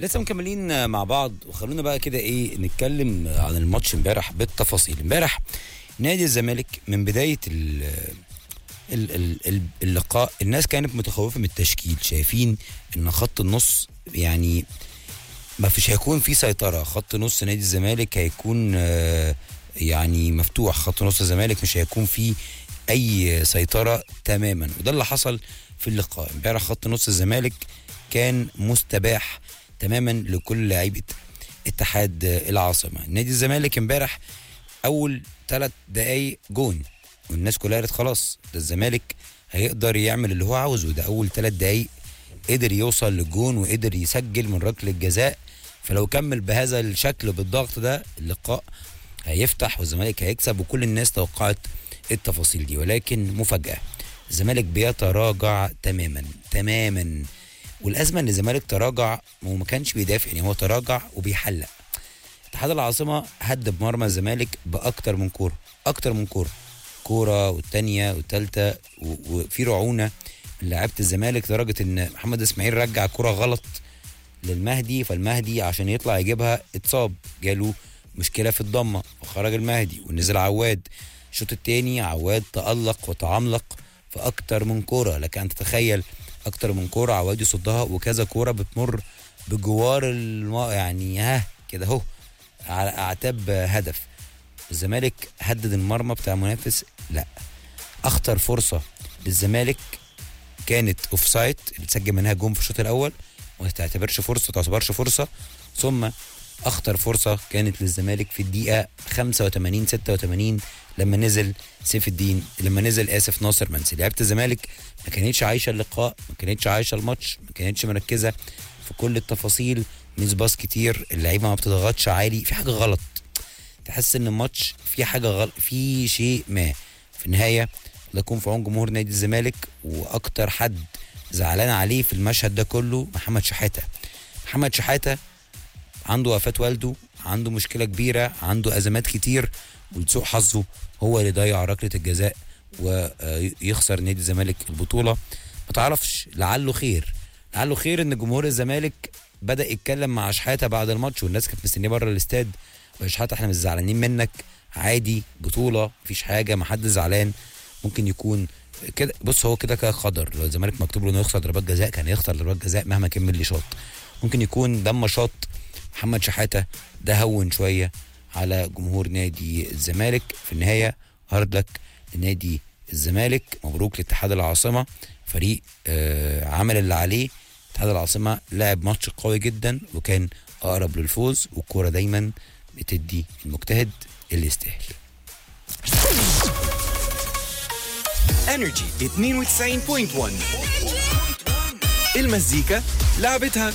لسه مكملين مع بعض وخلونا بقى كده ايه نتكلم عن الماتش امبارح بالتفاصيل امبارح نادي الزمالك من بدايه ال ال ال ال اللقاء الناس كانت متخوفه من التشكيل شايفين ان خط النص يعني ما فيش هيكون في سيطره خط نص نادي الزمالك هيكون آه، يعني مفتوح خط نص الزمالك مش هيكون فيه اي سيطره تماما وده اللي حصل في اللقاء امبارح خط نص الزمالك كان مستباح تماما لكل لعيبه اتحاد العاصمه نادي الزمالك امبارح اول ثلاث دقايق جون والناس كلها قالت خلاص ده الزمالك هيقدر يعمل اللي هو عاوزه ده اول ثلاث دقايق قدر يوصل للجون وقدر يسجل من ركله الجزاء فلو كمل بهذا الشكل بالضغط ده اللقاء هيفتح والزمالك هيكسب وكل الناس توقعت التفاصيل دي ولكن مفاجاه الزمالك بيتراجع تماما تماما والازمه ان الزمالك تراجع وما كانش بيدافع يعني هو تراجع وبيحلق اتحاد العاصمه هد بمرمى الزمالك باكتر من كوره اكتر من كوره كوره والتانيه والتالته و- وفي رعونه من لعيبه الزمالك لدرجه ان محمد اسماعيل رجع كوره غلط للمهدي فالمهدي عشان يطلع يجيبها اتصاب جاله مشكله في الضمه وخرج المهدي ونزل عواد الشوط التاني عواد تألق وتعملق في اكتر من كوره لك ان تتخيل اكتر من كوره عواد يصدها وكذا كوره بتمر بجوار الم... يعني ها كده اهو على اعتاب هدف الزمالك هدد المرمى بتاع المنافس لا اخطر فرصه للزمالك كانت اوف سايد اللي اتسجل منها جون في الشوط الاول وما تعتبرش فرصه تعتبرش فرصه ثم اخطر فرصه كانت للزمالك في الدقيقه 85 86 لما نزل سيف الدين لما نزل اسف ناصر منسي لعيبه الزمالك ما كانتش عايشه اللقاء ما كانتش عايشه الماتش ما كانتش مركزه في كل التفاصيل ميس باص كتير اللعيبه ما بتضغطش عالي في حاجه غلط تحس ان الماتش في حاجه غلط في شيء ما في النهايه الله يكون في عون جمهور نادي الزمالك واكتر حد زعلان عليه في المشهد ده كله محمد شحاته محمد شحاته عنده وفاه والده عنده مشكله كبيره عنده ازمات كتير ولسوء حظه هو اللي ضيع ركله الجزاء ويخسر نادي الزمالك البطوله ما تعرفش لعله خير لعله خير ان جمهور الزمالك بدا يتكلم مع شحاته بعد الماتش والناس كانت مستنيه بره الاستاد يا شحاته احنا مش زعلانين منك عادي بطوله مفيش حاجه ما حد زعلان ممكن يكون كده بص هو كده كده قدر لو الزمالك مكتوب له انه يخسر ضربات جزاء كان يخسر ضربات جزاء مهما كان اللي شاط ممكن يكون دم شاط محمد شحاته ده هون شويه على جمهور نادي الزمالك في النهايه هارد لك لنادي الزمالك مبروك لاتحاد العاصمه فريق آه عمل اللي عليه اتحاد العاصمه لعب ماتش قوي جدا وكان اقرب للفوز والكوره دايما بتدي المجتهد اللي يستاهل انرجي 92.1 المزيكا لعبتها